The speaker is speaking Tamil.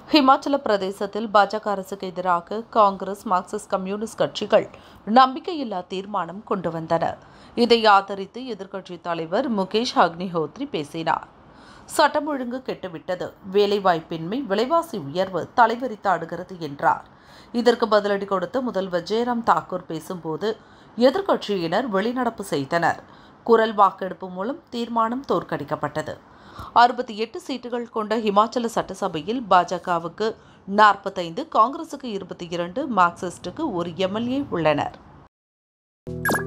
ஹிமாச்சல பிரதேசத்தில் பாஜக அரசுக்கு எதிராக காங்கிரஸ் மார்க்சிஸ்ட் கம்யூனிஸ்ட் கட்சிகள் நம்பிக்கையில்லா தீர்மானம் கொண்டு வந்தன இதை ஆதரித்து எதிர்க்கட்சித் தலைவர் முகேஷ் அக்னிஹோத்ரி பேசினார் சட்டம் ஒழுங்கு கெட்டுவிட்டது வேலைவாய்ப்பின்மை விலைவாசி உயர்வு தலைவிரித்தாடுகிறது என்றார் இதற்கு பதிலடி கொடுத்த முதல்வர் ஜெயராம் தாக்கூர் பேசும்போது எதிர்க்கட்சியினர் வெளிநடப்பு செய்தனர் குரல் வாக்கெடுப்பு மூலம் தீர்மானம் தோற்கடிக்கப்பட்டது அறுபத்தி எட்டு சீட்டுகள் கொண்ட ஹிமாச்சல சட்டசபையில் பாஜகவுக்கு நாற்பத்தைந்து காங்கிரசுக்கு இருபத்தி இரண்டு மார்க்சிஸ்டுக்கு ஒரு எம்எல்ஏ உள்ளனர்